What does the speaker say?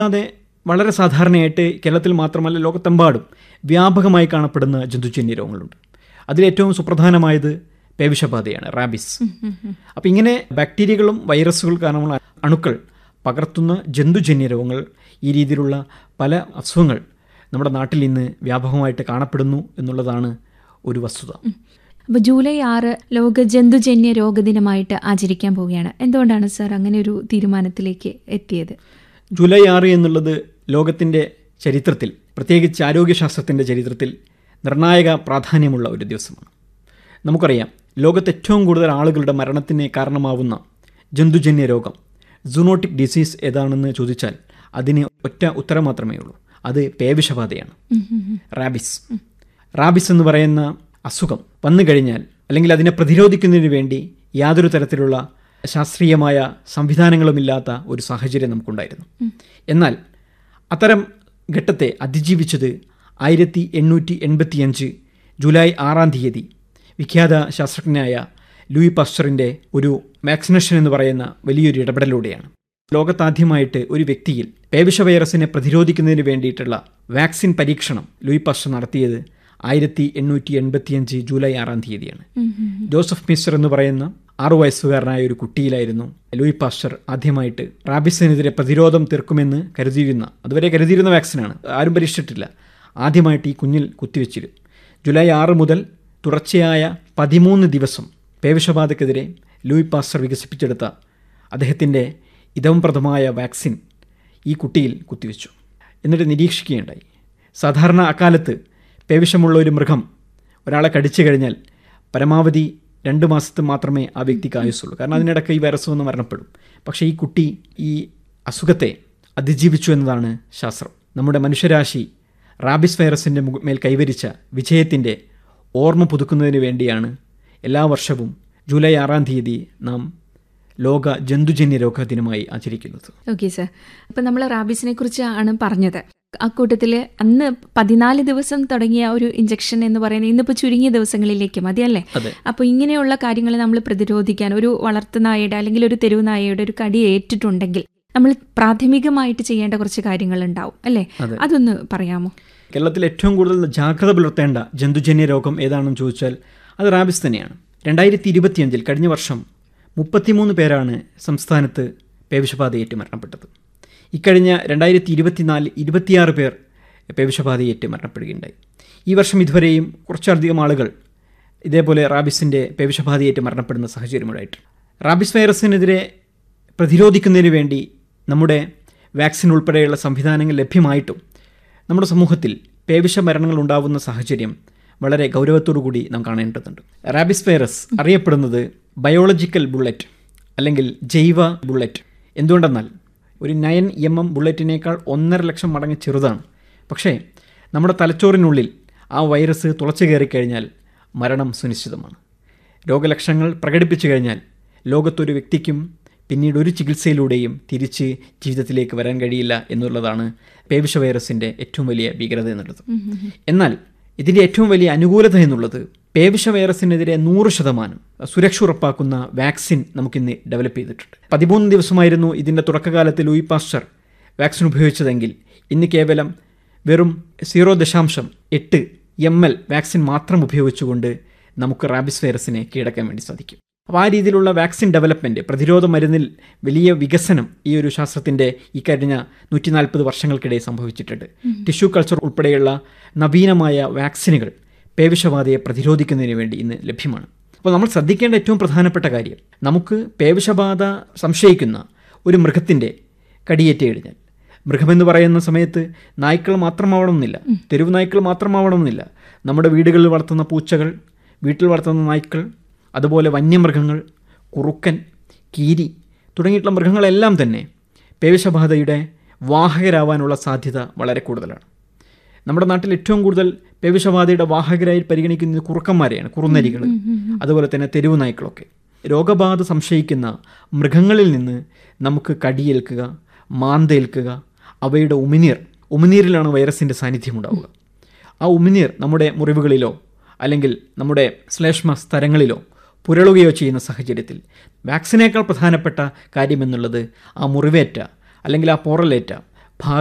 അതെ വളരെ സാധാരണയായിട്ട് കേരളത്തിൽ മാത്രമല്ല ലോകത്തെമ്പാടും വ്യാപകമായി കാണപ്പെടുന്ന ജന്തുജന്യ രോഗങ്ങളുണ്ട് അതിലേറ്റവും സുപ്രധാനമായത് പേവിഷബാധയാണ് റാബിസ് അപ്പം ഇങ്ങനെ ബാക്ടീരിയകളും വൈറസുകൾ കാരണമുള്ള അണുക്കൾ പകർത്തുന്ന ജന്തുജന്യ രോഗങ്ങൾ ഈ രീതിയിലുള്ള പല അസുഖങ്ങൾ നമ്മുടെ നാട്ടിൽ ഇന്ന് വ്യാപകമായിട്ട് കാണപ്പെടുന്നു എന്നുള്ളതാണ് ഒരു വസ്തുത അപ്പൊ ജൂലൈ ആറ് ലോക ജന്തുജന്യ രോഗദിനമായിട്ട് ആചരിക്കാൻ പോവുകയാണ് എന്തുകൊണ്ടാണ് സാർ അങ്ങനെ ഒരു തീരുമാനത്തിലേക്ക് എത്തിയത് ജൂലൈ ആറ് എന്നുള്ളത് ലോകത്തിൻ്റെ ചരിത്രത്തിൽ പ്രത്യേകിച്ച് ആരോഗ്യശാസ്ത്രത്തിൻ്റെ ചരിത്രത്തിൽ നിർണായക പ്രാധാന്യമുള്ള ഒരു ദിവസമാണ് നമുക്കറിയാം ലോകത്ത് ഏറ്റവും കൂടുതൽ ആളുകളുടെ മരണത്തിന് കാരണമാവുന്ന ജന്തുജന്യ രോഗം സൂണോട്ടിക് ഡിസീസ് ഏതാണെന്ന് ചോദിച്ചാൽ അതിന് ഒറ്റ ഉത്തരം മാത്രമേ ഉള്ളൂ അത് പേവിഷബാധയാണ് റാബിസ് റാബിസ് എന്ന് പറയുന്ന അസുഖം വന്നു കഴിഞ്ഞാൽ അല്ലെങ്കിൽ അതിനെ പ്രതിരോധിക്കുന്നതിന് വേണ്ടി യാതൊരു തരത്തിലുള്ള ശാസ്ത്രീയമായ സംവിധാനങ്ങളുമില്ലാത്ത ഒരു സാഹചര്യം നമുക്കുണ്ടായിരുന്നു എന്നാൽ അത്തരം ഘട്ടത്തെ അതിജീവിച്ചത് ആയിരത്തി എണ്ണൂറ്റി എൺപത്തിയഞ്ച് ജൂലൈ ആറാം തീയതി വിഖ്യാത ശാസ്ത്രജ്ഞനായ ലൂയി പാസ്റ്ററിൻ്റെ ഒരു വാക്സിനേഷൻ എന്ന് പറയുന്ന വലിയൊരു ഇടപെടലിലൂടെയാണ് ലോകത്താദ്യമായിട്ട് ഒരു വ്യക്തിയിൽ പേവിഷ വൈറസിനെ പ്രതിരോധിക്കുന്നതിന് വേണ്ടിയിട്ടുള്ള വാക്സിൻ പരീക്ഷണം ലൂയി പാസ്റ്റർ നടത്തിയത് ആയിരത്തി എണ്ണൂറ്റി എൺപത്തിയഞ്ച് ജൂലൈ ആറാം തീയതിയാണ് ജോസഫ് മിസ്റ്റർ എന്ന് പറയുന്ന ആറു വയസ്സുകാരനായ ഒരു കുട്ടിയിലായിരുന്നു ലൂയി പാസ്റ്റർ ആദ്യമായിട്ട് റാബിസിനെതിരെ പ്രതിരോധം തീർക്കുമെന്ന് കരുതിയിരുന്ന അതുവരെ കരുതിയിരുന്ന വാക്സിനാണ് ആരും പരീക്ഷിച്ചിട്ടില്ല ആദ്യമായിട്ട് ഈ കുഞ്ഞിൽ കുത്തിവെച്ചിരുന്നു ജൂലൈ ആറ് മുതൽ തുടർച്ചയായ പതിമൂന്ന് ദിവസം പേവിഷബാധക്കെതിരെ ലൂയി പാസ്റ്റർ വികസിപ്പിച്ചെടുത്ത അദ്ദേഹത്തിൻ്റെ ഇതംപ്രദമായ വാക്സിൻ ഈ കുട്ടിയിൽ കുത്തിവെച്ചു എന്നിട്ട് നിരീക്ഷിക്കുകയുണ്ടായി സാധാരണ അക്കാലത്ത് പേവിഷമുള്ള ഒരു മൃഗം ഒരാളെ കടിച്ചു കഴിഞ്ഞാൽ പരമാവധി രണ്ട് മാസത്തെ മാത്രമേ ആ വ്യക്തിക്ക് ആയുസുള്ളൂ കാരണം അതിനിടയ്ക്ക് ഈ വൈറസ് വന്ന് മരണപ്പെടും പക്ഷേ ഈ കുട്ടി ഈ അസുഖത്തെ അതിജീവിച്ചു എന്നതാണ് ശാസ്ത്രം നമ്മുടെ മനുഷ്യരാശി റാബിസ് വൈറസിൻ്റെ മേൽ കൈവരിച്ച വിജയത്തിൻ്റെ ഓർമ്മ പുതുക്കുന്നതിന് വേണ്ടിയാണ് എല്ലാ വർഷവും ജൂലൈ ആറാം തീയതി നാം ലോക ജന്തുജന്യ രോഗ ദിനമായി ആചരിക്കുന്നത് ഓക്കെ സാർ അപ്പം നമ്മൾ റാബീസിനെ കുറിച്ചാണ് പറഞ്ഞത് അക്കൂട്ടത്തിൽ അന്ന് പതിനാല് ദിവസം തുടങ്ങിയ ഒരു ഇഞ്ചക്ഷൻ എന്ന് പറയുന്നത് ഇന്നിപ്പോൾ ചുരുങ്ങിയ ദിവസങ്ങളിലേക്ക് മതിയല്ലേ അതെ അപ്പോൾ ഇങ്ങനെയുള്ള കാര്യങ്ങൾ നമ്മൾ പ്രതിരോധിക്കാൻ ഒരു വളർത്തുനായയുടെ അല്ലെങ്കിൽ ഒരു തെരുവ് നായയുടെ ഒരു കടി ഏറ്റിട്ടുണ്ടെങ്കിൽ നമ്മൾ പ്രാഥമികമായിട്ട് ചെയ്യേണ്ട കുറച്ച് കാര്യങ്ങൾ ഉണ്ടാവും അല്ലേ അതെ. അതൊന്ന് പറയാമോ കേരളത്തിൽ ഏറ്റവും കൂടുതൽ ജാഗ്രത പുലർത്തേണ്ട ജന്തുജന്യ രോഗം ഏതാണെന്ന് ചോദിച്ചാൽ അത് റാബിസ് തന്നെയാണ് രണ്ടായിരത്തി ഇരുപത്തിയഞ്ചിൽ കഴിഞ്ഞ വർഷം മുപ്പത്തിമൂന്ന് പേരാണ് സംസ്ഥാനത്ത് പേവിഷബാധയേറ്റ് മരണപ്പെട്ടത് ഇക്കഴിഞ്ഞ രണ്ടായിരത്തി ഇരുപത്തിനാല് ഇരുപത്തിയാറ് പേർ പേവിഷബാധയേറ്റ് മരണപ്പെടുകയുണ്ടായി ഈ വർഷം ഇതുവരെയും കുറച്ചധികം ആളുകൾ ഇതേപോലെ റാബിസിൻ്റെ പേവിഷബാധയേറ്റ് മരണപ്പെടുന്ന സാഹചര്യമുണ്ടായിട്ടുണ്ട് റാബിസ് വൈറസിനെതിരെ പ്രതിരോധിക്കുന്നതിന് വേണ്ടി നമ്മുടെ വാക്സിൻ ഉൾപ്പെടെയുള്ള സംവിധാനങ്ങൾ ലഭ്യമായിട്ടും നമ്മുടെ സമൂഹത്തിൽ പേവിഷ മരണങ്ങൾ ഉണ്ടാവുന്ന സാഹചര്യം വളരെ ഗൗരവത്തോടു കൂടി നാം കാണേണ്ടതുണ്ട് റാബിസ് വൈറസ് അറിയപ്പെടുന്നത് ബയോളജിക്കൽ ബുള്ളറ്റ് അല്ലെങ്കിൽ ജൈവ ബുള്ളറ്റ് എന്തുകൊണ്ടെന്നാൽ ഒരു നയൻ എം എം ബുള്ളറ്റിനേക്കാൾ ഒന്നര ലക്ഷം മടങ്ങ് ചെറുതാണ് പക്ഷേ നമ്മുടെ തലച്ചോറിനുള്ളിൽ ആ വൈറസ് തുളച്ചു കയറിക്കഴിഞ്ഞാൽ മരണം സുനിശ്ചിതമാണ് രോഗലക്ഷണങ്ങൾ പ്രകടിപ്പിച്ചു കഴിഞ്ഞാൽ ലോകത്തൊരു വ്യക്തിക്കും പിന്നീട് ഒരു ചികിത്സയിലൂടെയും തിരിച്ച് ജീവിതത്തിലേക്ക് വരാൻ കഴിയില്ല എന്നുള്ളതാണ് പേവിഷ വൈറസിൻ്റെ ഏറ്റവും വലിയ ഭീകരത എന്നുള്ളത് എന്നാൽ ഇതിൻ്റെ ഏറ്റവും വലിയ അനുകൂലത എന്നുള്ളത് പേവിഷ വൈറസിനെതിരെ നൂറ് ശതമാനം സുരക്ഷ ഉറപ്പാക്കുന്ന വാക്സിൻ നമുക്കിന്ന് ഡെവലപ്പ് ചെയ്തിട്ടുണ്ട് പതിമൂന്ന് ദിവസമായിരുന്നു ഇതിൻ്റെ തുടക്കകാലത്ത് ലൂയി പാസ്റ്റർ വാക്സിൻ ഉപയോഗിച്ചതെങ്കിൽ ഇന്ന് കേവലം വെറും സീറോ ദശാംശം എട്ട് എം എൽ വാക്സിൻ മാത്രം ഉപയോഗിച്ചുകൊണ്ട് നമുക്ക് റാബിസ് വൈറസിനെ കീഴടക്കാൻ വേണ്ടി സാധിക്കും അപ്പോൾ ആ രീതിയിലുള്ള വാക്സിൻ ഡെവലപ്മെൻറ്റ് പ്രതിരോധ മരുന്നിൽ വലിയ വികസനം ഈ ഒരു ശാസ്ത്രത്തിൻ്റെ ഈ കഴിഞ്ഞ നൂറ്റി നാൽപ്പത് വർഷങ്ങൾക്കിടെ സംഭവിച്ചിട്ടുണ്ട് ടിഷ്യൂ കൾച്ചർ ഉൾപ്പെടെയുള്ള നവീനമായ വാക്സിനുകൾ പേവിഷബാധയെ പ്രതിരോധിക്കുന്നതിന് വേണ്ടി ഇന്ന് ലഭ്യമാണ് അപ്പോൾ നമ്മൾ ശ്രദ്ധിക്കേണ്ട ഏറ്റവും പ്രധാനപ്പെട്ട കാര്യം നമുക്ക് പേവിഷബാധ സംശയിക്കുന്ന ഒരു മൃഗത്തിൻ്റെ കടിയേറ്റ് കഴിഞ്ഞാൽ മൃഗമെന്ന് പറയുന്ന സമയത്ത് നായ്ക്കൾ മാത്രമാവണമെന്നില്ല തെരുവ് നായ്ക്കൾ മാത്രമാവണമെന്നില്ല നമ്മുടെ വീടുകളിൽ വളർത്തുന്ന പൂച്ചകൾ വീട്ടിൽ വളർത്തുന്ന നായ്ക്കൾ അതുപോലെ വന്യമൃഗങ്ങൾ കുറുക്കൻ കീരി തുടങ്ങിയിട്ടുള്ള മൃഗങ്ങളെല്ലാം തന്നെ പേവിഷബാധയുടെ വാഹകരാവാനുള്ള സാധ്യത വളരെ കൂടുതലാണ് നമ്മുടെ നാട്ടിൽ ഏറ്റവും കൂടുതൽ പേവിഷബാധയുടെ വാഹകരായി പരിഗണിക്കുന്നത് കുറുക്കന്മാരെയാണ് കുറുനരികൾ അതുപോലെ തന്നെ തെരുവ് നായ്ക്കളൊക്കെ രോഗബാധ സംശയിക്കുന്ന മൃഗങ്ങളിൽ നിന്ന് നമുക്ക് കടിയേൽക്കുക മാന്തേൽക്കുക അവയുടെ ഉമിനീർ ഉമിനീരിലാണ് വൈറസിൻ്റെ സാന്നിധ്യം ഉണ്ടാവുക ആ ഉമിനീർ നമ്മുടെ മുറിവുകളിലോ അല്ലെങ്കിൽ നമ്മുടെ ശ്ലേഷ്മ സ്ഥലങ്ങളിലോ പുരളുകയോ ചെയ്യുന്ന സാഹചര്യത്തിൽ വാക്സിനേക്കാൾ പ്രധാനപ്പെട്ട കാര്യമെന്നുള്ളത് ആ മുറിവേറ്റ അല്ലെങ്കിൽ ആ പോറലേറ്റ